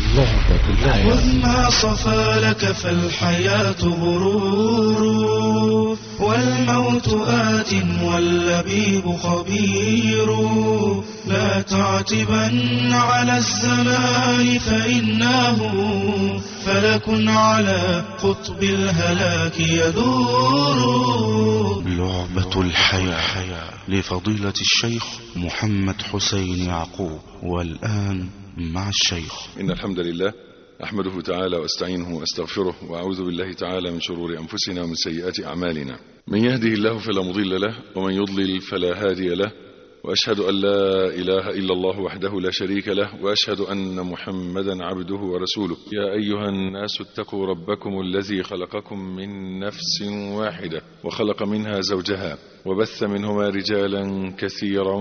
لعبة الحياة خذ ما صفى لك فالحياة غرور والموت آت واللبيب خبير لا تعتبن على الزمان فإنه فلك على قطب الهلاك يدور لعبة الحياة لفضيلة الشيخ محمد حسين يعقوب والآن مع الشيخ إن الحمد لله أحمده تعالى وأستعينه وأستغفره وأعوذ بالله تعالى من شرور أنفسنا ومن سيئات أعمالنا من يهده الله فلا مضل له ومن يضلل فلا هادي له وأشهد أن لا إله إلا الله وحده لا شريك له وأشهد أن محمدا عبده ورسوله يا أيها الناس اتقوا ربكم الذي خلقكم من نفس واحدة وخلق منها زوجها وبث منهما رجالا كثيرا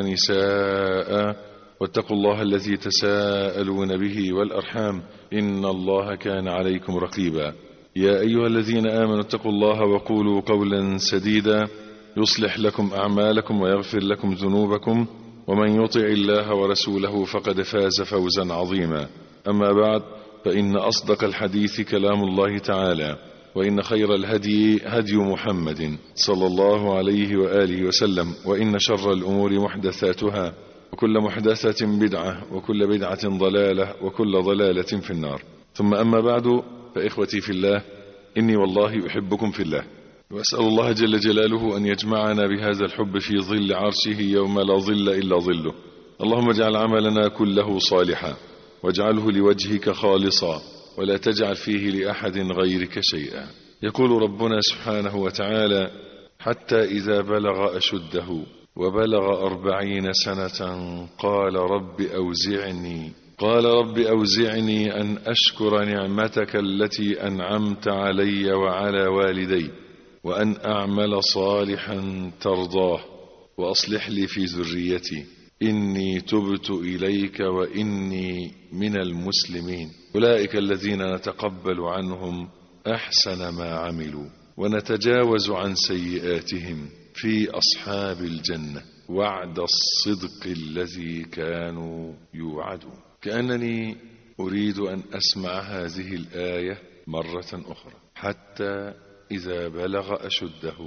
ونساء واتقوا الله الذي تساءلون به والأرحام إن الله كان عليكم رقيبا يا أيها الذين آمنوا اتقوا الله وقولوا قولا سديدا يصلح لكم أعمالكم ويغفر لكم ذنوبكم ومن يطع الله ورسوله فقد فاز فوزا عظيما أما بعد فإن أصدق الحديث كلام الله تعالى وإن خير الهدي هدي محمد صلى الله عليه وآله وسلم وإن شر الأمور محدثاتها وكل محدثة بدعة وكل بدعة ضلالة وكل ضلالة في النار ثم أما بعد فإخوتي في الله إني والله أحبكم في الله وأسأل الله جل جلاله أن يجمعنا بهذا الحب في ظل عرشه يوم لا ظل إلا ظله اللهم اجعل عملنا كله صالحا واجعله لوجهك خالصا ولا تجعل فيه لأحد غيرك شيئا يقول ربنا سبحانه وتعالى حتى إذا بلغ أشده وبلغ أربعين سنة قال رب أوزعني قال رب أوزعني أن أشكر نعمتك التي أنعمت علي وعلى والدي وأن أعمل صالحا ترضاه وأصلح لي في ذريتي إني تبت إليك وإني من المسلمين أولئك الذين نتقبل عنهم أحسن ما عملوا ونتجاوز عن سيئاتهم في أصحاب الجنة وعد الصدق الذي كانوا يوعدون كأنني أريد أن أسمع هذه الآية مرة أخرى حتى إذا بلغ أشده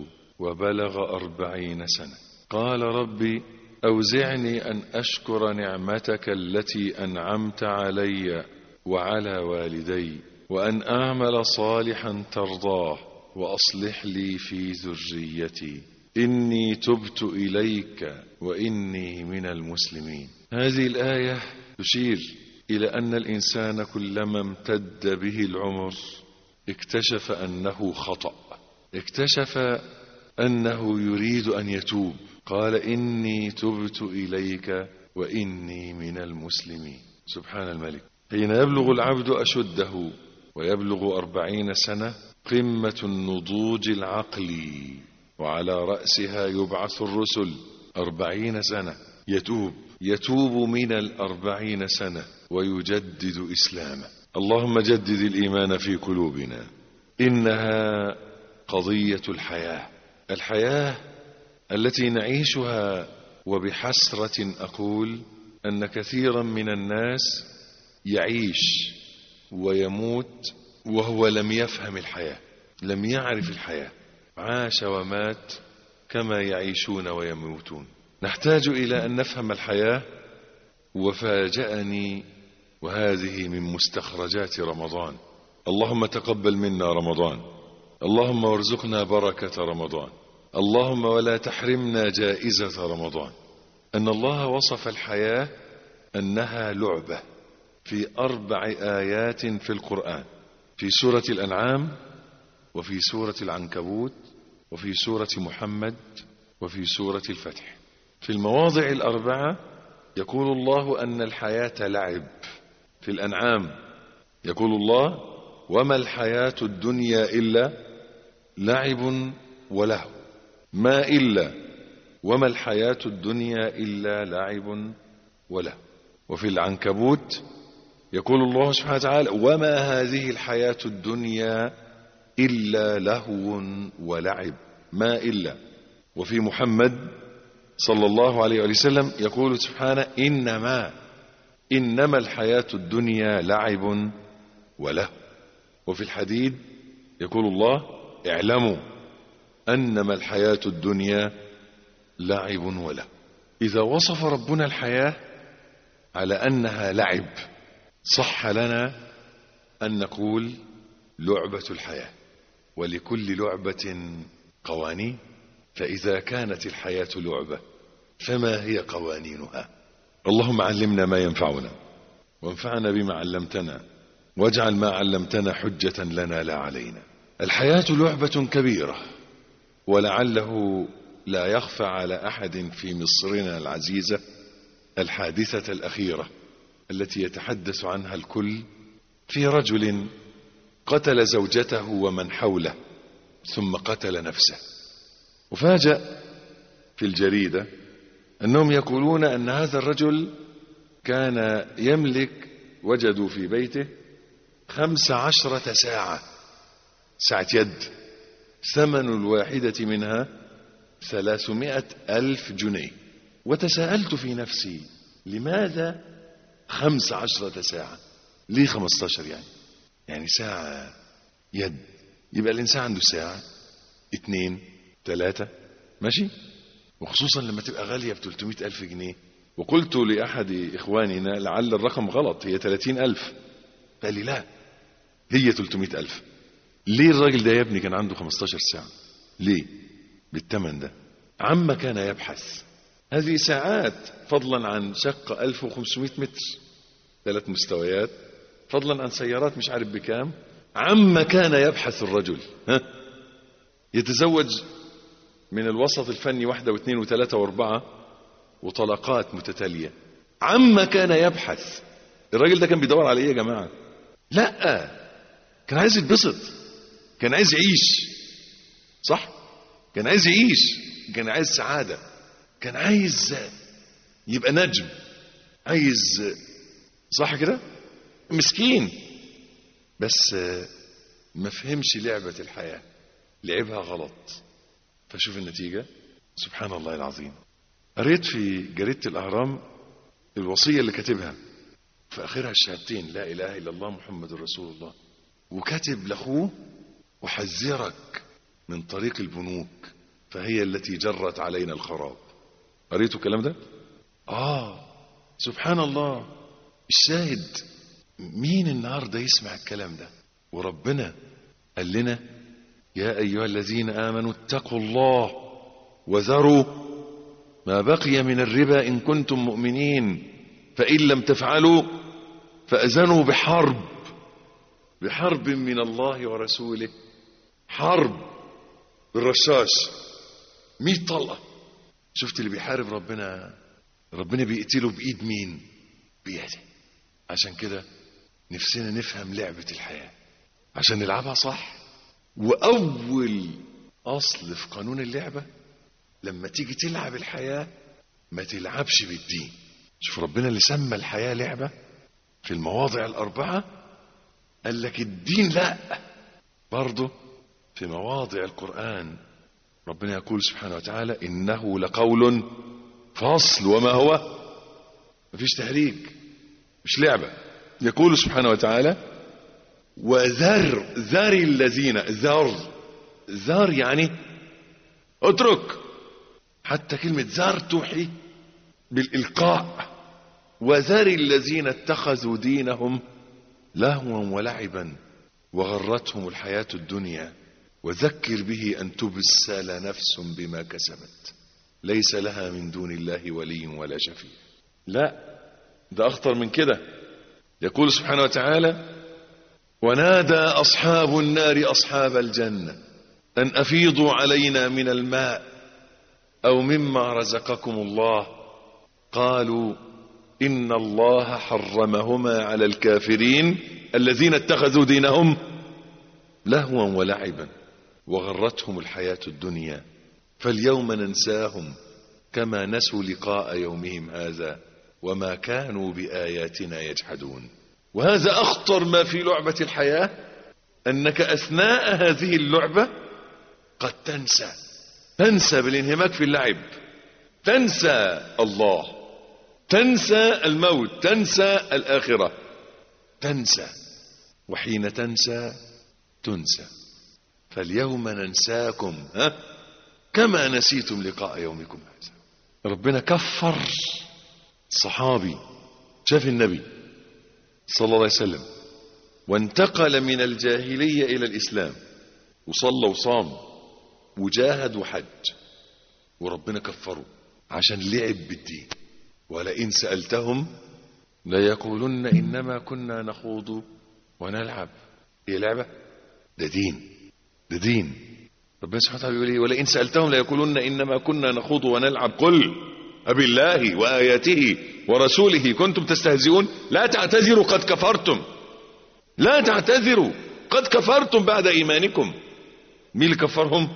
وبلغ أربعين سنة قال ربي أوزعني أن أشكر نعمتك التي أنعمت علي وعلى والدي وأن أعمل صالحا ترضاه وأصلح لي في ذريتي إني تبت إليك وإني من المسلمين هذه الآية تشير إلى أن الإنسان كلما امتد به العمر اكتشف أنه خطأ اكتشف أنه يريد أن يتوب قال إني تبت إليك وإني من المسلمين سبحان الملك حين يبلغ العبد أشده ويبلغ أربعين سنة قمة النضوج العقلي وعلى رأسها يبعث الرسل أربعين سنة يتوب يتوب من الأربعين سنة ويجدد إسلامه اللهم جدد الإيمان في قلوبنا إنها قضية الحياة الحياة التي نعيشها وبحسرة أقول أن كثيرا من الناس يعيش ويموت وهو لم يفهم الحياة لم يعرف الحياة عاش ومات كما يعيشون ويموتون نحتاج إلى أن نفهم الحياة وفاجأني وهذه من مستخرجات رمضان اللهم تقبل منا رمضان اللهم وارزقنا بركة رمضان اللهم ولا تحرمنا جائزة رمضان أن الله وصف الحياة أنها لعبة في أربع آيات في القرآن في سورة الأنعام وفي سورة العنكبوت وفي سورة محمد وفي سورة الفتح في المواضع الأربعة يقول الله أن الحياة لعب في الأنعام يقول الله وما الحياة الدنيا إلا لعب ولهو ما إلا وما الحياة الدنيا إلا لعب ولهو وفي العنكبوت يقول الله سبحانه وتعالى وما هذه الحياة الدنيا إلا لهو ولعب ما إلا وفي محمد صلى الله عليه وسلم يقول سبحانه إنما إنما الحياة الدنيا لعب وله وفي الحديد يقول الله اعلموا أنما الحياة الدنيا لعب وله إذا وصف ربنا الحياة على أنها لعب صح لنا أن نقول لعبة الحياة ولكل لعبة قوانين فإذا كانت الحياة لعبة فما هي قوانينها اللهم علمنا ما ينفعنا وانفعنا بما علمتنا واجعل ما علمتنا حجة لنا لا علينا الحياة لعبة كبيرة ولعله لا يخفى على أحد في مصرنا العزيزة الحادثة الأخيرة التي يتحدث عنها الكل في رجل قتل زوجته ومن حوله ثم قتل نفسه وفاجأ في الجريدة أنهم يقولون أن هذا الرجل كان يملك وجدوا في بيته خمس عشرة ساعة ساعة يد ثمن الواحدة منها ثلاثمائة ألف جنيه وتساءلت في نفسي لماذا خمس عشرة ساعة ليه خمستاشر يعني يعني ساعة يد يبقى الإنسان عنده ساعة اتنين تلاتة ماشي وخصوصا لما تبقى غالية ب 300 ألف جنيه وقلت لأحد إخواننا لعل الرقم غلط هي 30 ألف قال لي لا هي 300 ألف ليه الراجل ده يا ابني كان عنده 15 ساعة ليه بالثمن ده عما كان يبحث هذه ساعات فضلا عن شقة 1500 متر ثلاث مستويات فضلا عن سيارات مش عارف بكام عما كان يبحث الرجل ها يتزوج من الوسط الفني واحدة واثنين وثلاثة واربعة وطلقات متتالية عما كان يبحث الراجل ده كان بيدور على ايه يا جماعة لا كان عايز يتبسط كان عايز يعيش صح كان عايز يعيش كان عايز سعادة كان عايز يبقى نجم عايز صح كده مسكين بس ما فهمش لعبة الحياة لعبها غلط فشوف النتيجة سبحان الله العظيم قريت في جريدة الأهرام الوصية اللي كاتبها في آخرها الشهادتين لا إله إلا الله محمد رسول الله وكاتب لأخوه أحذرك من طريق البنوك فهي التي جرت علينا الخراب قريتوا الكلام ده؟ آه سبحان الله الشاهد مين النهاردة يسمع الكلام ده وربنا قال لنا يا أيها الذين آمنوا اتقوا الله وذروا ما بقي من الربا إن كنتم مؤمنين فإن لم تفعلوا فأذنوا بحرب بحرب من الله ورسوله حرب بالرشاش مئة طلقة شفت اللي بيحارب ربنا ربنا بيقتله بإيد مين بيده عشان كده نفسنا نفهم لعبة الحياة عشان نلعبها صح وأول أصل في قانون اللعبة لما تيجي تلعب الحياة ما تلعبش بالدين شوف ربنا اللي سمى الحياة لعبة في المواضع الأربعة قال لك الدين لا برضه في مواضع القرآن ربنا يقول سبحانه وتعالى إنه لقول فصل وما هو مفيش تهريج مش لعبة يقول سبحانه وتعالى وذر ذر الذين ذر ذر يعني اترك حتى كلمة ذر توحي بالإلقاء وذر الذين اتخذوا دينهم لهوا ولعبا وغرتهم الحياة الدنيا وذكر به أن تبسل نفس بما كسبت ليس لها من دون الله ولي ولا شفيع لا ده أخطر من كده يقول سبحانه وتعالى ونادى أصحاب النار أصحاب الجنة أن أفيضوا علينا من الماء أو مما رزقكم الله قالوا إن الله حرمهما على الكافرين الذين اتخذوا دينهم لهوا ولعبا وغرتهم الحياة الدنيا فاليوم ننساهم كما نسوا لقاء يومهم هذا وما كانوا بآياتنا يجحدون وهذا أخطر ما في لعبة الحياة أنك أثناء هذه اللعبة قد تنسى تنسى بالانهماك في اللعب تنسى الله تنسى الموت تنسى الآخرة تنسى وحين تنسى تنسى فاليوم ننساكم ها كما نسيتم لقاء يومكم هذا ربنا كفر صحابي شاف النبي صلى الله عليه وسلم وانتقل من الجاهلية إلى الإسلام وصلى وصام وجاهد وحج وربنا كفره عشان لعب بالدين ولئن سألتهم ليقولن إنما كنا نخوض ونلعب هي لعبة ده دين ده دين ربنا سبحانه وتعالى يقول ايه ولئن سألتهم ليقولن إنما كنا نخوض ونلعب قل أبي الله وآياته ورسوله كنتم تستهزئون لا تعتذروا قد كفرتم لا تعتذروا قد كفرتم بعد إيمانكم مين اللي كفرهم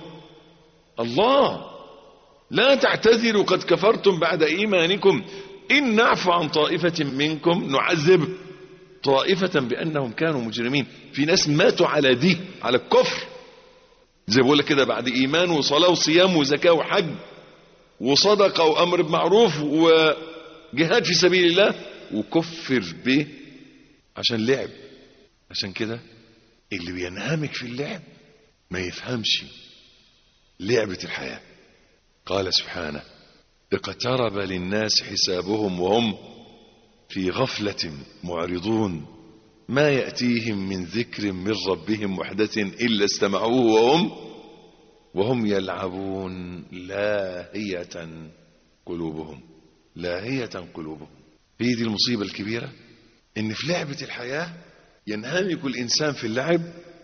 الله لا تعتذروا قد كفرتم بعد إيمانكم إن نعفو عن طائفة منكم نعذب طائفة بأنهم كانوا مجرمين في ناس ماتوا على دي على الكفر زي بقول لك كده بعد إيمان وصلاة وصيام وزكاة وحج وصدقة وأمر بمعروف وجهاد في سبيل الله وكفر به عشان لعب عشان كده اللي بينهمك في اللعب ما يفهمش لعبة الحياة قال سبحانه اقترب للناس حسابهم وهم في غفلة معرضون ما يأتيهم من ذكر من ربهم محدث إلا استمعوه وهم وهم يلعبون لاهية قلوبهم لاهية قلوبهم هي دي المصيبة الكبيرة إن في لعبة الحياة ينهمك الإنسان في اللعب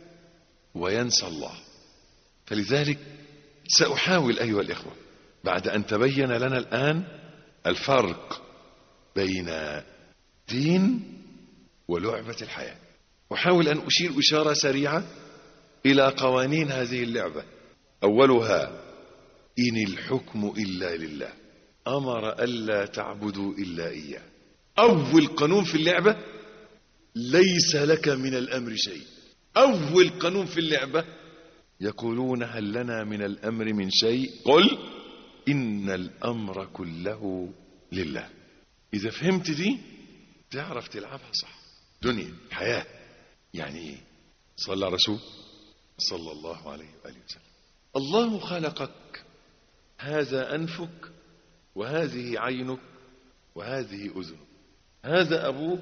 وينسى الله فلذلك سأحاول أيها الإخوة بعد أن تبين لنا الآن الفرق بين دين ولعبة الحياة أحاول أن أشير إشارة سريعة إلى قوانين هذه اللعبة أولها إن الحكم إلا لله أمر ألا تعبدوا إلا إياه أول قانون في اللعبة ليس لك من الأمر شيء أول قانون في اللعبة يقولون هل لنا من الأمر من شيء قل إن الأمر كله لله إذا فهمت دي تعرف تلعبها صح دنيا حياة يعني إيه صلى على رسول صلى الله عليه وآله وسلم الله خلقك هذا أنفك وهذه عينك وهذه أذنك هذا أبوك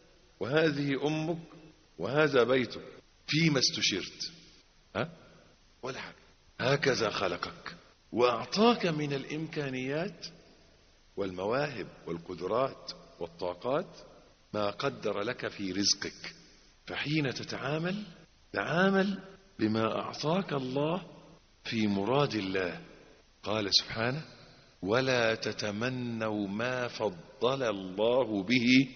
وهذه أمك وهذا بيتك فيما استشرت ها ولا حاجة هكذا خلقك وأعطاك من الإمكانيات والمواهب والقدرات والطاقات ما قدر لك في رزقك فحين تتعامل تعامل بما أعطاك الله في مراد الله قال سبحانه ولا تتمنوا ما فضل الله به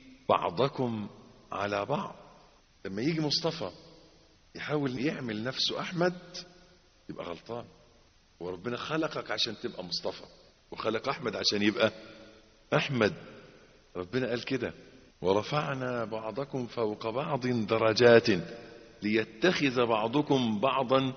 بعضكم على بعض لما يجي مصطفى يحاول يعمل نفسه أحمد يبقى غلطان وربنا خلقك عشان تبقى مصطفى وخلق أحمد عشان يبقى أحمد ربنا قال كده ورفعنا بعضكم فوق بعض درجات ليتخذ بعضكم بعضا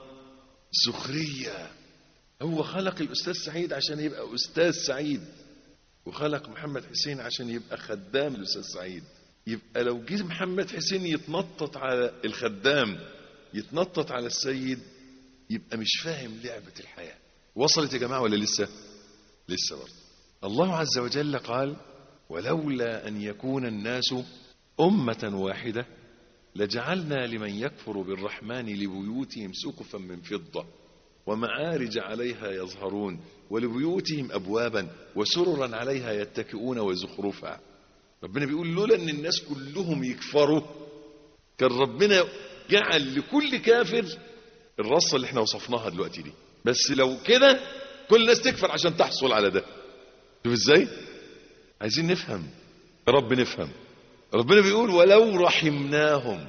سخريا هو خلق الأستاذ سعيد عشان يبقى أستاذ سعيد وخلق محمد حسين عشان يبقى خدام الأستاذ سعيد يبقى لو جه محمد حسين يتنطط على الخدام يتنطط على السيد يبقى مش فاهم لعبة الحياة وصلت يا جماعة ولا لسه لسه برضه الله عز وجل قال ولولا أن يكون الناس أمة واحدة لجعلنا لمن يكفر بالرحمن لبيوتهم سقفا من فضة ومعارج عليها يظهرون ولبيوتهم أبوابا وسررا عليها يتكئون وزخرفا ربنا بيقول لولا أن الناس كلهم يكفروا كان ربنا جعل لكل كافر الرصة اللي احنا وصفناها دلوقتي دي بس لو كده كل الناس تكفر عشان تحصل على ده شوف ازاي عايزين نفهم يا رب نفهم ربنا بيقول ولو رحمناهم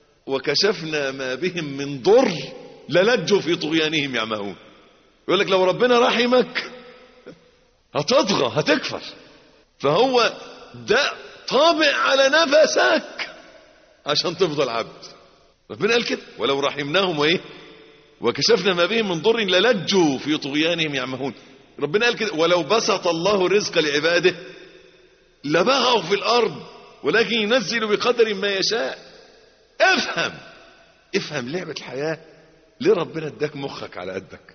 وكشفنا ما بهم من ضر للجوا في طغيانهم يعمهون يقول لك لو ربنا رحمك هتطغى هتكفر فهو ده طابع على نفسك عشان تفضل عبد ربنا قال كده ولو رحمناهم وايه وكشفنا ما بهم من ضر للجوا في طغيانهم يعمهون ربنا قال كده ولو بسط الله الرزق لعباده لبغوا في الارض ولكن ينزل بقدر ما يشاء افهم افهم لعبة الحياة ليه ربنا اداك مخك على قدك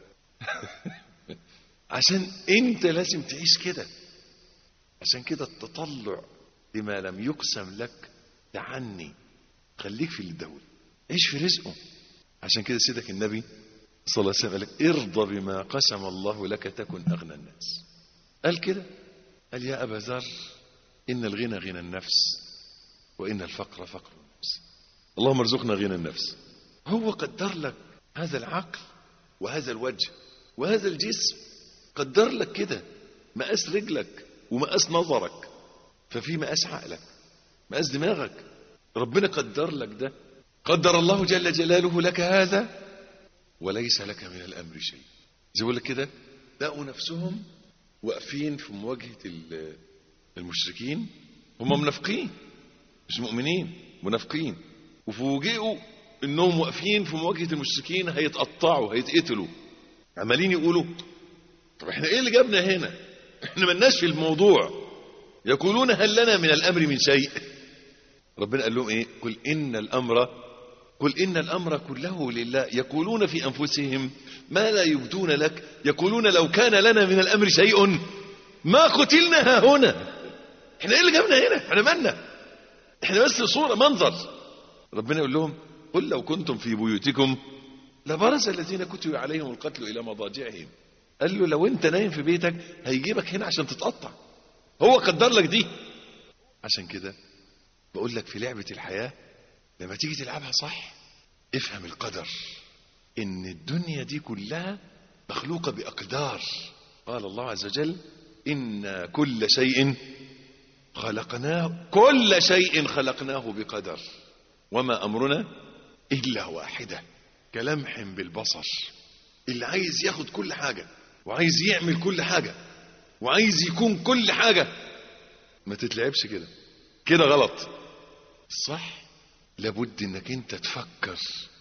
عشان انت لازم تعيش كده عشان كده التطلع لما لم يقسم لك تعني خليك في اللي اداهولك عيش في رزقه عشان كده سيدك النبي صلى الله عليه وسلم قال لك ارضى بما قسم الله لك تكن اغنى الناس قال كده قال يا ابا ذر ان الغنى غنى النفس وان الفقر فقر النفس اللهم ارزقنا غنى النفس هو قدر لك هذا العقل وهذا الوجه وهذا الجسم قدر لك كده مقاس رجلك ومقاس نظرك ففي مقاس عقلك مقاس دماغك ربنا قدر لك ده قدر الله جل جلاله لك هذا وليس لك من الامر شيء زي بقول لك كده لقوا نفسهم واقفين في مواجهه ال- المشركين هم منافقين مش مؤمنين منافقين وفوجئوا انهم واقفين في مواجهه المشركين هيتقطعوا هيتقتلوا عمالين يقولوا طب احنا ايه اللي جابنا هنا احنا ملناش في الموضوع يقولون هل لنا من الامر من شيء ربنا قال لهم ايه قل ان الامر قل ان الامر كله لله يقولون في انفسهم ما لا يبدون لك يقولون لو كان لنا من الامر شيء ما قتلنا ها هنا احنا ايه اللي جابنا هنا احنا مالنا احنا بس صوره منظر ربنا يقول لهم قل لو كنتم في بيوتكم لبرز الذين كتب عليهم القتل الى مضاجعهم قال له لو انت نايم في بيتك هيجيبك هنا عشان تتقطع هو قدر لك دي عشان كده بقول لك في لعبة الحياة لما تيجي تلعبها صح افهم القدر ان الدنيا دي كلها مخلوقة بأقدار قال الله عز وجل إن كل شيء خلقناه كل شيء خلقناه بقدر وما أمرنا إلا واحدة كلمح بالبصر اللي عايز ياخد كل حاجة وعايز يعمل كل حاجة وعايز يكون كل حاجة ما تتلعبش كده كده غلط صح لابد انك انت تفكر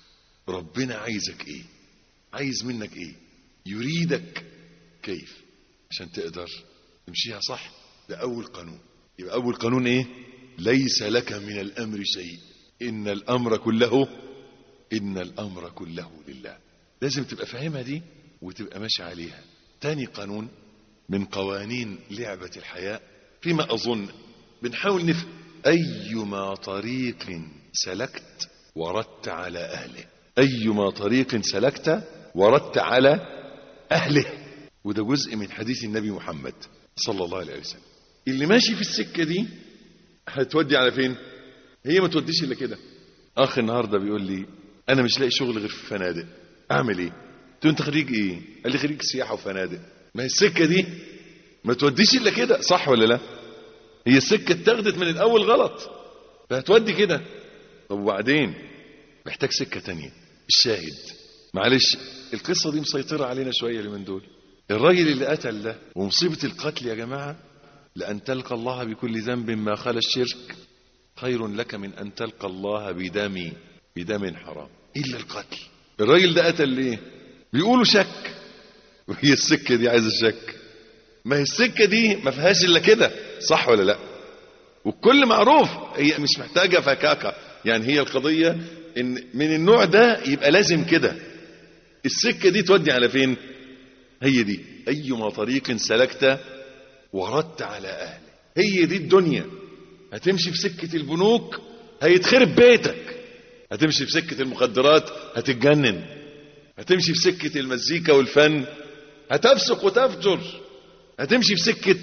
ربنا عايزك ايه عايز منك ايه يريدك كيف عشان تقدر تمشيها صح ده اول قانون يبقى اول قانون ايه ليس لك من الامر شيء ان الامر كله ان الامر كله لله لازم تبقى فاهمها دي وتبقى ماشي عليها تاني قانون من قوانين لعبة الحياة فيما أظن بنحاول نفهم أيما طريق سلكت وردت على أهله أيما طريق سلكت وردت على أهله وده جزء من حديث النبي محمد صلى الله عليه وسلم اللي ماشي في السكة دي هتودي على فين هي ما توديش إلا كده أخ النهاردة بيقول لي أنا مش لاقي شغل غير في فنادق أعمل إيه قلت له أنت خريج إيه قال لي خريج سياحة وفنادق ما هي السكة دي ما توديش إلا كده صح ولا لا هي السكة اتاخدت من الأول غلط فهتودي كده طب وبعدين محتاج سكة تانية الشاهد معلش القصة دي مسيطرة علينا شوية اليومين دول الراجل اللي قتل ده ومصيبة القتل يا جماعة لأن تلقى الله بكل ذنب ما خلا الشرك خير لك من أن تلقى الله بدم بدم حرام إلا القتل الراجل ده قتل ليه بيقولوا شك وهي السكة دي عايزة شك ما هي السكة دي ما فيهاش إلا كده صح ولا لا والكل معروف هي مش محتاجة فكاكة يعني هي القضية إن من النوع ده يبقى لازم كده السكة دي تودي على فين هي دي أيما طريق سلكت وردت على أهله هي دي الدنيا هتمشي في سكة البنوك هيتخرب بيتك هتمشي في سكة المخدرات هتتجنن هتمشي في سكة المزيكا والفن هتفسق وتفجر هتمشي في سكة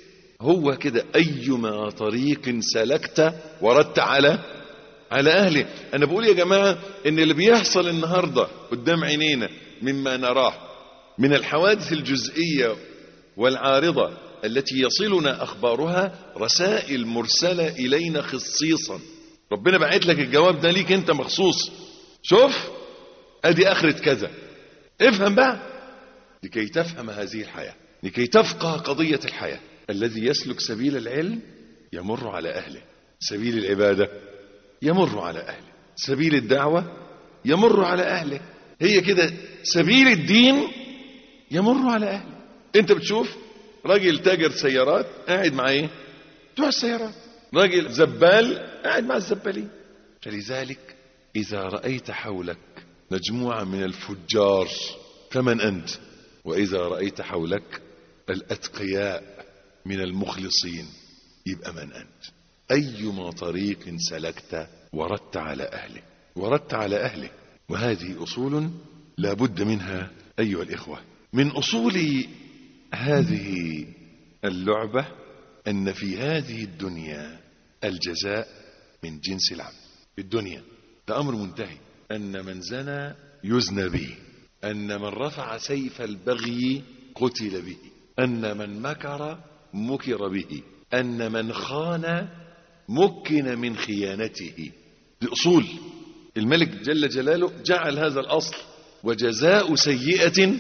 هو كده أيما طريق سلكت وردت على على أهله أنا بقول يا جماعة إن اللي بيحصل النهاردة قدام عينينا مما نراه من الحوادث الجزئية والعارضة التي يصلنا أخبارها رسائل مرسلة إلينا خصيصا ربنا بعت لك الجواب ده ليك أنت مخصوص شوف أدي آخرة كذا افهم بقى لكي تفهم هذه الحياة لكي تفقه قضية الحياة الذي يسلك سبيل العلم يمر على أهله سبيل العبادة يمر على أهله سبيل الدعوة يمر على أهله هي كده سبيل الدين يمر على أهله أنت بتشوف راجل تاجر سيارات قاعد مع إيه بتوع السيارات راجل زبال قاعد مع الزبالين فلذلك إذا رأيت حولك مجموعة من الفجار فمن أنت وإذا رأيت حولك الأتقياء من المخلصين يبقى من أنت أيما طريق سلكت وردت على أهله وردت على أهله وهذه أصول لا بد منها أيها الإخوة من أصول هذه اللعبة أن في هذه الدنيا الجزاء من جنس العمل في الدنيا ده أمر منتهي أن من زنى يزنى به أن من رفع سيف البغي قتل به أن من مكر مكر به أن من خان مكن من خيانته دي أصول الملك جل جلاله جعل هذا الأصل وجزاء سيئة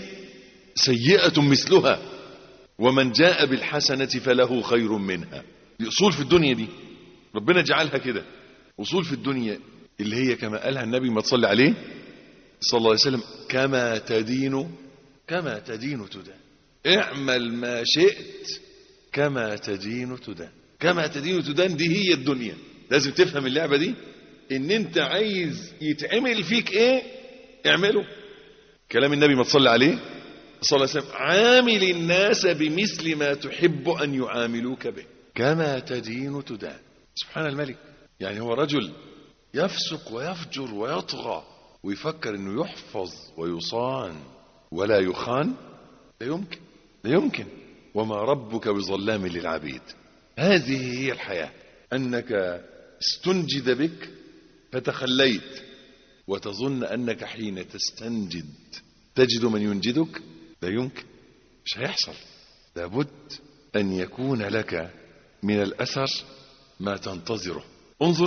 سيئة مثلها ومن جاء بالحسنة فله خير منها دي أصول في الدنيا دي ربنا جعلها كده أصول في الدنيا اللي هي كما قالها النبي ما تصلي عليه صلى الله عليه وسلم كما تدين كما تدين تدان اعمل ما شئت كما تدين تدان كما تدين تدان دي هي الدنيا لازم تفهم اللعبة دي ان انت عايز يتعمل فيك ايه اعمله كلام النبي ما تصلي عليه صلى الله عليه وسلم عامل الناس بمثل ما تحب ان يعاملوك به كما تدين تدان سبحان الملك يعني هو رجل يفسق ويفجر ويطغى ويفكر انه يحفظ ويصان ولا يخان لا يمكن لا يمكن وما ربك بظلام للعبيد هذه هي الحياة انك استنجد بك فتخليت وتظن انك حين تستنجد تجد من ينجدك لا يمكن مش هيحصل لابد ان يكون لك من الاثر ما تنتظره انظر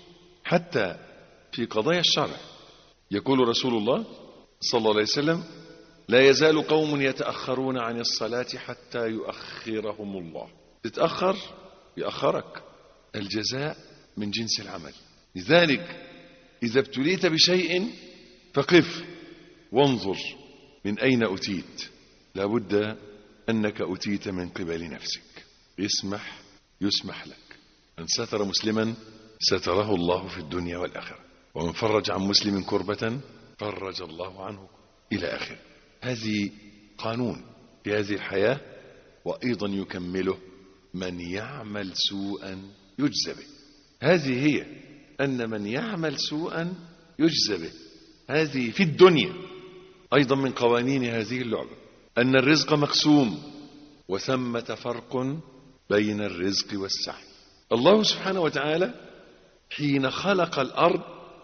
حتى في قضايا الشرع يقول رسول الله صلى الله عليه وسلم لا يزال قوم يتأخرون عن الصلاة حتى يؤخرهم الله تتأخر يأخرك الجزاء من جنس العمل لذلك إذا ابتليت بشيء فقف وانظر من أين أتيت لابد أنك أتيت من قبل نفسك اسمح يسمح لك من ستر مسلما ستره الله في الدنيا والآخرة ومن فرج عن مسلم كربة فرج الله عنه إلى آخره هذه قانون في هذه الحياة وأيضا يكمله من يعمل سوءا يجزى به هذه هي أن من يعمل سوءا يجزى به هذه في الدنيا أيضا من قوانين هذه اللعبة أن الرزق مقسوم وثمة فرق بين الرزق والسعي الله سبحانه وتعالى حين خلق الأرض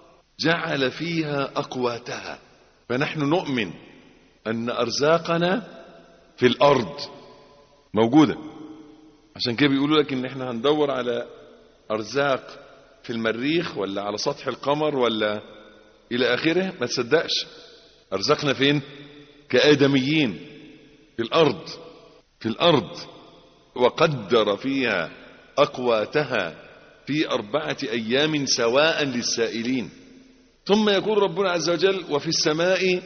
جعل فيها أقواتها فنحن نؤمن أن أرزاقنا في الأرض موجودة عشان كده بيقولوا لك إن إحنا هندور على أرزاق في المريخ ولا على سطح القمر ولا إلى آخره ما تصدقش أرزاقنا فين كآدميين في الأرض في الأرض وقدر فيها أقواتها في أربعة أيام سواء للسائلين ثم يقول ربنا عز وجل وفي السماء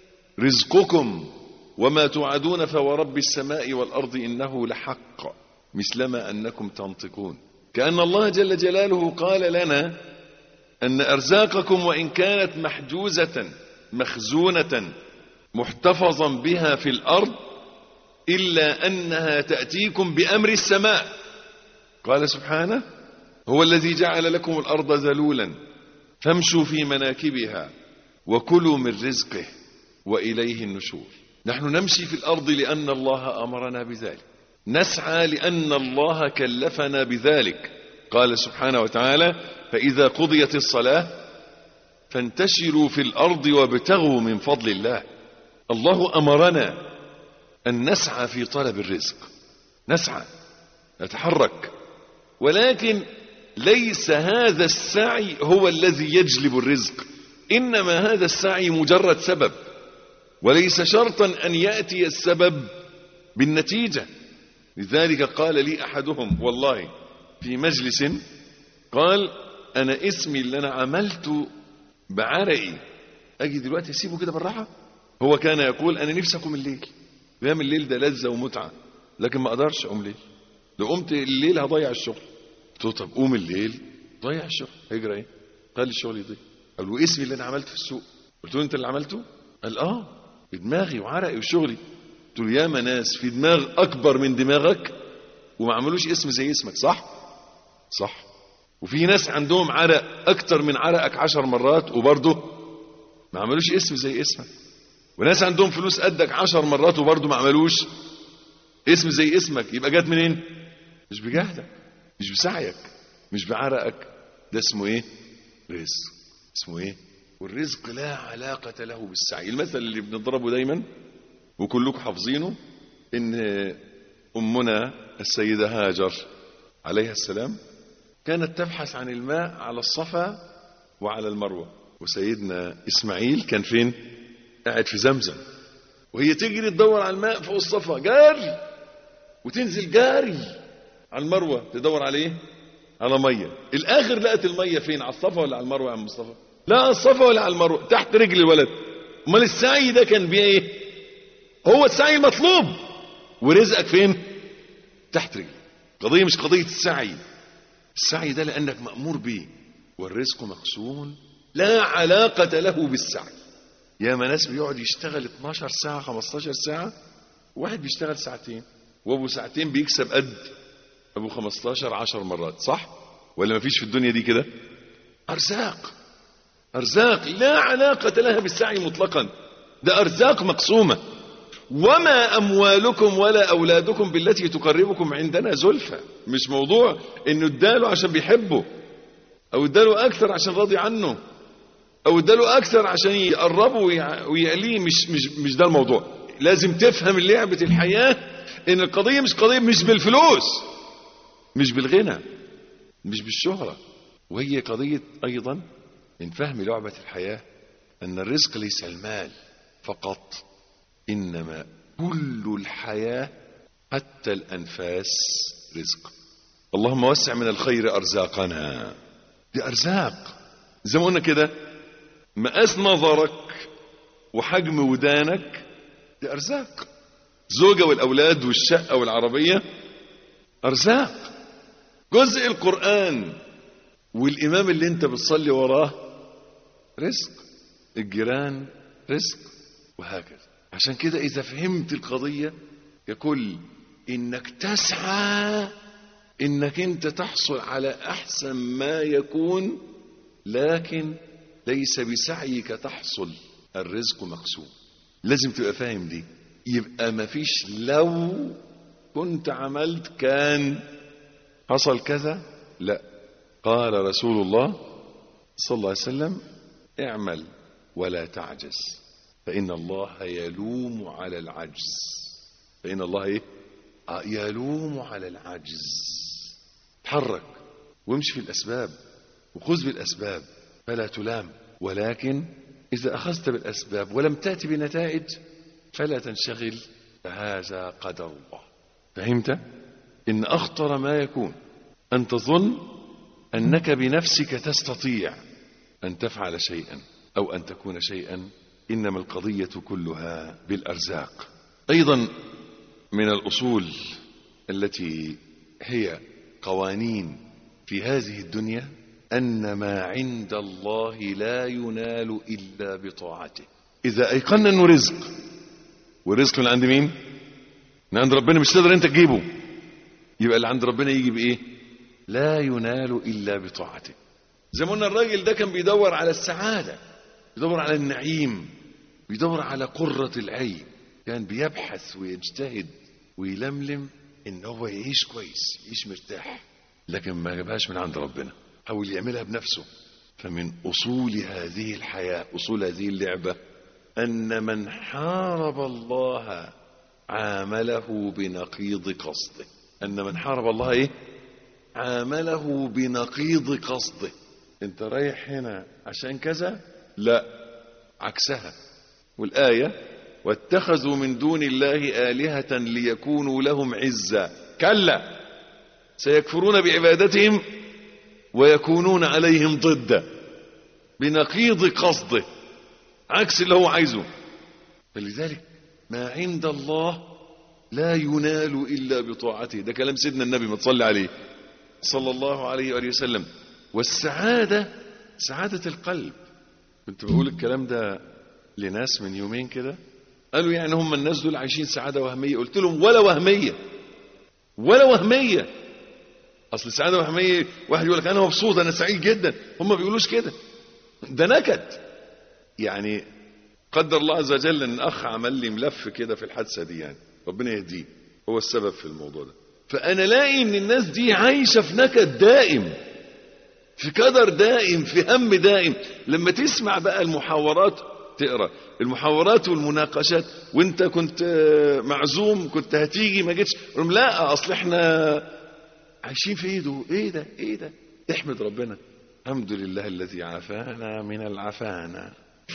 رزقكم وما توعدون فورب السماء والأرض إنه لحق مثلما أنكم تنطقون كأن الله جل جلاله قال لنا أن أرزاقكم وإن كانت محجوزة مخزونة محتفظا بها في الأرض إلا أنها تأتيكم بأمر السماء قال سبحانه هو الذي جعل لكم الأرض ذلولا فامشوا في مناكبها وكلوا من رزقه وإليه النشور نحن نمشي في الأرض لأن الله أمرنا بذلك نسعى لأن الله كلفنا بذلك قال سبحانه وتعالى فإذا قضيت الصلاة فانتشروا في الأرض وابتغوا من فضل الله الله أمرنا أن نسعى في طلب الرزق نسعى نتحرك ولكن ليس هذا السعي هو الذي يجلب الرزق إنما هذا السعي مجرد سبب وليس شرطا أن يأتي السبب بالنتيجة لذلك قال لي أحدهم والله في مجلس قال أنا اسمي اللي أنا عملته بعرقي أجي دلوقتي أسيبه كده بالراحة هو كان يقول أنا نفسي أقوم الليل قيام الليل ده لذة ومتعة لكن ما أقدرش أقوم ليل لو قمت الليل هضيع الشغل قلت له طب قوم الليل ضيع الشغل هيجرى ايه قال الشغل يضيع قال له اسمي اللي انا عملته في السوق قلت له انت اللي عملته قال اه بدماغي وعرقي وشغلي قلت له ياما ناس في دماغ اكبر من دماغك وما عملوش اسم زي اسمك صح صح وفي ناس عندهم عرق اكتر من عرقك عشر مرات وبرضه ما عملوش اسم زي اسمك وناس عندهم فلوس قدك عشر مرات وبرضه ما عملوش اسم زي اسمك يبقى جت منين مش بجهدك مش بسعيك مش بعرقك ده اسمه ايه رزق اسمه ايه والرزق لا علاقة له بالسعي المثل اللي بنضربه دايما وكلكم حافظينه ان امنا السيدة هاجر عليها السلام كانت تبحث عن الماء على الصفا وعلى المروة وسيدنا اسماعيل كان فين قاعد في زمزم وهي تجري تدور على الماء فوق الصفا جاري وتنزل جاري على المروة تدور على ايه على مية الاخر لقت المية فين على الصفا ولا على المروة يا عم مصطفى لا على الصفا ولا على المروة تحت رجل الولد امال السعي ده كان بيه ايه هو السعي المطلوب ورزقك فين تحت رجلك قضية مش قضية السعي السعي ده لأنك مأمور به والرزق مقسوم لا علاقة له بالسعي يا ما ناس بيقعد يشتغل 12 ساعة 15 ساعة واحد بيشتغل ساعتين وابو ساعتين بيكسب قد ابو 15 10 مرات صح ولا مفيش في الدنيا دي كده ارزاق ارزاق لا علاقة لها بالسعي مطلقا ده ارزاق مقسومة وما اموالكم ولا اولادكم بالتي تقربكم عندنا زلفى مش موضوع انه اداله عشان بيحبه او اداله اكثر عشان راضي عنه او اداله اكثر عشان يقربه ويعليه مش مش مش ده الموضوع لازم تفهم لعبة الحياة ان القضية مش قضية مش بالفلوس مش بالغنى مش بالشهرة وهي قضية ايضا من فهم لعبة الحياة ان الرزق ليس المال فقط انما كل الحياة حتى الانفاس رزق اللهم وسع من الخير ارزاقنا دي ارزاق زي ما قلنا كده مقاس نظرك وحجم ودانك دي ارزاق زوجة والاولاد والشقة والعربية ارزاق جزء القرآن والامام اللي انت بتصلي وراه رزق الجيران رزق وهكذا عشان كده اذا فهمت القضية يقول انك تسعى انك انت تحصل على احسن ما يكون لكن ليس بسعيك تحصل الرزق مقسوم لازم تبقى فاهم دي يبقى ما فيش لو كنت عملت كان حصل كذا لا قال رسول الله صلى الله عليه وسلم اعمل ولا تعجز فإن الله يلوم على العجز فإن الله ايه آه يلوم على العجز تحرك وامشي في الأسباب وخذ بالأسباب فلا تلام ولكن إذا أخذت بالأسباب ولم تأتي بنتائج فلا تنشغل فهذا قدر الله فهمت؟ إن أخطر ما يكون أن تظن أنك بنفسك تستطيع أن تفعل شيئا أو أن تكون شيئا إنما القضية كلها بالأرزاق أيضا من الأصول التي هي قوانين في هذه الدنيا أن ما عند الله لا ينال إلا بطاعته إذا أيقنا أنه رزق والرزق من عند مين؟ من عند ربنا مش تقدر أنت تجيبه يبقى اللي عند ربنا يجي بإيه؟ لا ينال إلا بطاعته زي ما قلنا الراجل ده كان بيدور على السعادة بيدور على النعيم بيدور على قرة العين كان بيبحث ويجتهد ويلملم ان هو يعيش كويس يعيش مرتاح لكن ما جابهاش من عند ربنا حاول يعملها بنفسه فمن اصول هذه الحياة اصول هذه اللعبة ان من حارب الله عامله بنقيض قصده ان من حارب الله ايه عامله بنقيض قصده انت رايح هنا عشان كذا لا عكسها والآية واتخذوا من دون الله آلهة ليكونوا لهم عزا كلا سيكفرون بعبادتهم ويكونون عليهم ضدا بنقيض قصده عكس اللي هو عايزه فلذلك ما عند الله لا ينال إلا بطاعته ده كلام سيدنا النبي ما تصلي عليه صلى الله عليه وآله وسلم والسعادة سعادة القلب كنت بقول الكلام ده لناس من يومين كده قالوا يعني هم الناس دول عايشين سعادة وهمية قلت لهم ولا وهمية ولا وهمية أصل السعادة وهمية واحد يقول لك أنا مبسوط أنا سعيد جدا هم ما بيقولوش كده ده نكد يعني قدر الله عز وجل ان اخ عمل لي ملف كده في الحادثه دي يعني ربنا يهديه هو السبب في الموضوع ده فانا لاقي ان الناس دي عايشه في نكد دائم في قدر دائم في هم دائم لما تسمع بقى المحاورات تقرا المحاورات والمناقشات وانت كنت معزوم كنت هتيجي ما جيتش لا اصل احنا عايشين في ايده ايه ده ايه ده احمد ربنا الحمد لله الذي عافانا من العفانة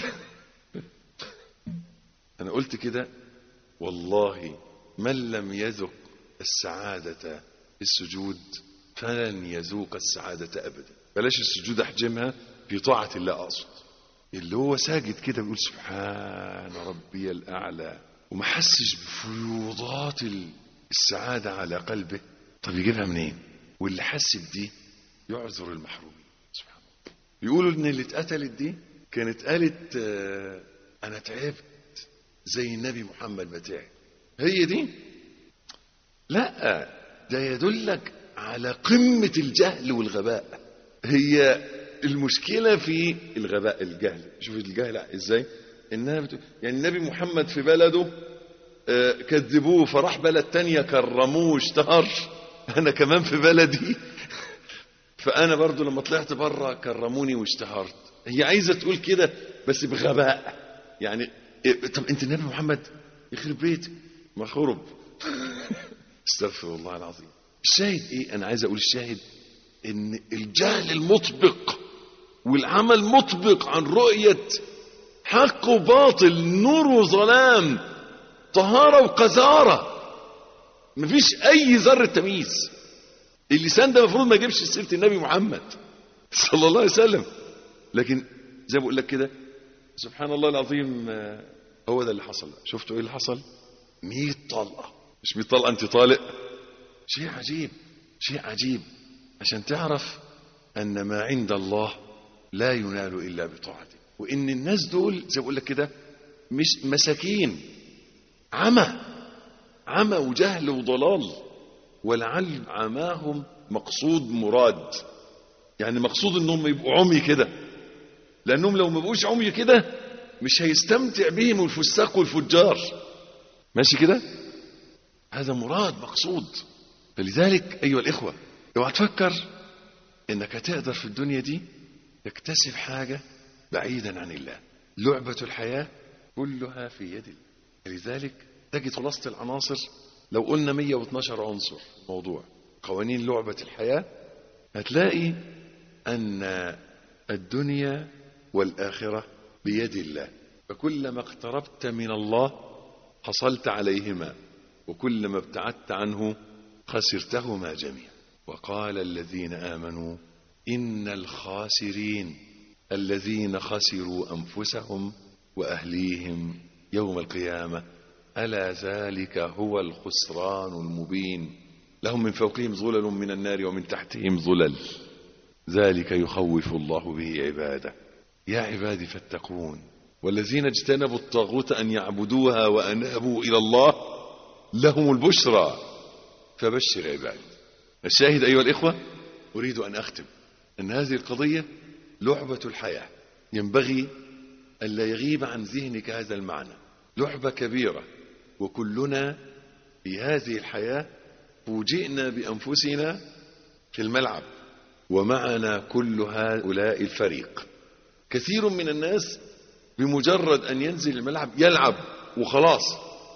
أنا قلت كده والله من لم يذق السعادة السجود فلن يذوق السعادة أبدا بلاش السجود أحجمها في طاعة الله أقصد اللي هو ساجد كده بيقول سبحان ربي الأعلى وما حسش بفيوضات السعادة على قلبه طب يجيبها منين واللي حس بدي يعذر المحروم سبحان الله يقولوا ان اللي اتقتلت دي كانت قالت آه انا تعبت زي النبي محمد ما تعب هي دي لا ده يدلك على قمة الجهل والغباء هي المشكلة في الغباء الجهل شوف الجهل ازاي انها بتقول يعني النبي محمد في بلده آه كذبوه فراح بلد تانية كرموه اشتهر انا كمان في بلدي فانا برضو لما طلعت بره كرموني واشتهرت هي عايزه تقول كده بس بغباء يعني إيه طب انت النبي محمد يخرب بيتك ما خرب استغفر الله العظيم الشاهد ايه انا عايز اقول الشاهد ان الجهل المطبق والعمل مطبق عن رؤيه حق وباطل نور وظلام طهاره وقذاره مفيش اي ذره تمييز اللسان ده المفروض ما يجيبش سيره النبي محمد صلى الله عليه وسلم لكن زي ما بقول لك كده سبحان الله العظيم هو ده اللي حصل شفتوا ايه اللي حصل 100 طلقه مش 100 طلقه انت طالق شيء عجيب شيء عجيب عشان تعرف ان ما عند الله لا ينال الا بطاعته وان الناس دول زي ما بقول لك كده مش مساكين عمى عمى وجهل وضلال ولعل عماهم مقصود مراد يعني مقصود انهم يبقوا عمي كده لانهم لو ما بقوش عمي كده مش هيستمتع بهم الفساق والفجار ماشي كده هذا مراد مقصود فلذلك ايها الاخوه اوعى تفكر انك هتقدر في الدنيا دي تكتسب حاجه بعيدا عن الله لعبه الحياه كلها في يد الله لذلك تجد خلاصه العناصر لو قلنا 112 عنصر موضوع قوانين لعبة الحياة هتلاقي أن الدنيا والآخرة بيد الله فكلما اقتربت من الله حصلت عليهما وكلما ابتعدت عنه خسرتهما جميعا وقال الذين آمنوا إن الخاسرين الذين خسروا أنفسهم وأهليهم يوم القيامة ألا ذلك هو الخسران المبين لهم من فوقهم ظلل من النار ومن تحتهم ظلل ذلك يخوف الله به عباده يا عبادي فاتقون والذين اجتنبوا الطاغوت أن يعبدوها وأنابوا إلى الله لهم البشرى فبشر عبادي الشاهد أيها الإخوة أريد أن أختم أن هذه القضية لعبة الحياة ينبغي ألا يغيب عن ذهنك هذا المعنى لعبة كبيرة وكلنا في هذه الحياة فوجئنا بأنفسنا في الملعب ومعنا كل هؤلاء الفريق كثير من الناس بمجرد أن ينزل الملعب يلعب وخلاص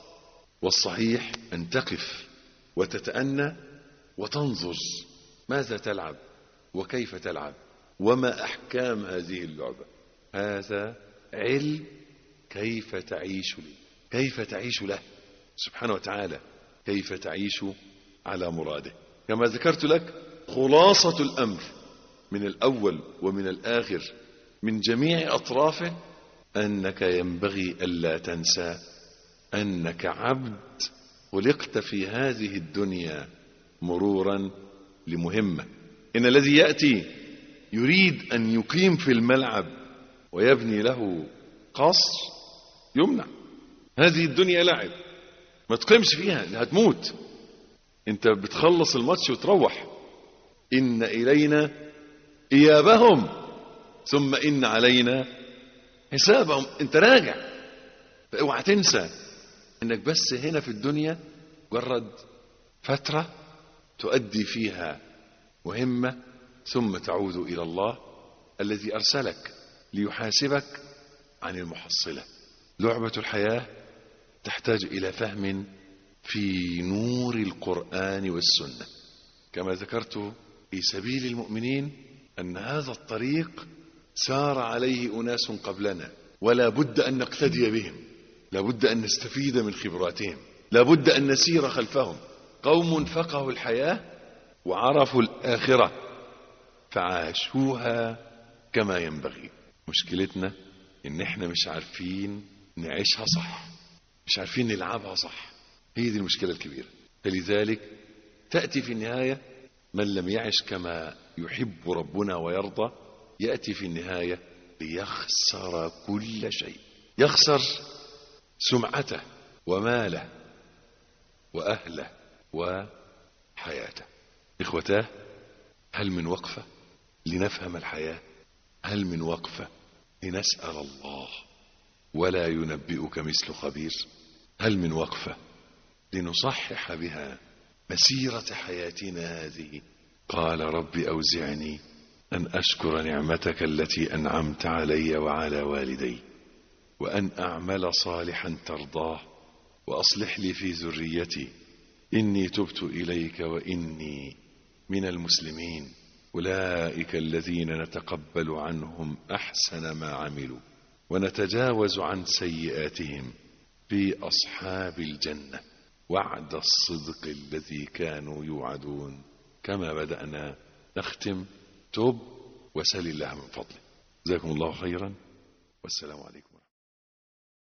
والصحيح أن تقف وتتأنى وتنظر ماذا تلعب وكيف تلعب وما أحكام هذه اللعبة هذا علم كيف تعيش له كيف تعيش له سبحانه وتعالى كيف تعيش على مراده كما ذكرت لك خلاصة الأمر من الأول ومن الآخر من جميع أطرافه أنك ينبغي ألا تنسى أنك عبد خلقت في هذه الدنيا مرورا لمهمة إن الذي يأتي يريد أن يقيم في الملعب ويبني له قصر يمنع هذه الدنيا لعب ما تقيمش فيها هتموت انت بتخلص الماتش وتروح إن إلينا إيابهم ثم إن علينا حسابهم انت راجع فاوعى تنسى انك بس هنا في الدنيا مجرد فترة تؤدي فيها مهمة ثم تعود إلى الله الذي أرسلك ليحاسبك عن المحصلة لعبة الحياة تحتاج إلى فهم في نور القرآن والسنة كما ذكرت في سبيل المؤمنين أن هذا الطريق سار عليه أناس قبلنا ولا بد أن نقتدي بهم لا بد أن نستفيد من خبراتهم لا بد أن نسير خلفهم قوم فقهوا الحياة وعرفوا الآخرة فعاشوها كما ينبغي مشكلتنا ان احنا مش عارفين نعيشها صح مش عارفين نلعبها صح هي دي المشكلة الكبيرة فلذلك تأتي في النهاية من لم يعش كما يحب ربنا ويرضى يأتي في النهاية ليخسر كل شيء يخسر سمعته وماله وأهله وحياته إخوتاه هل من وقفة لنفهم الحياة هل من وقفة لنسأل الله ولا ينبئك مثل خبير هل من وقفة لنصحح بها مسيرة حياتنا هذه قال رب أوزعني أن أشكر نعمتك التي أنعمت علي وعلى والدي وأن أعمل صالحا ترضاه وأصلح لي في ذريتي إني تبت إليك وإني من المسلمين أولئك الذين نتقبل عنهم أحسن ما عملوا ونتجاوز عن سيئاتهم في أصحاب الجنة وعد الصدق الذي كانوا يوعدون كما بدأنا نختم تب وسل الله من فضله جزاكم الله خيرا والسلام عليكم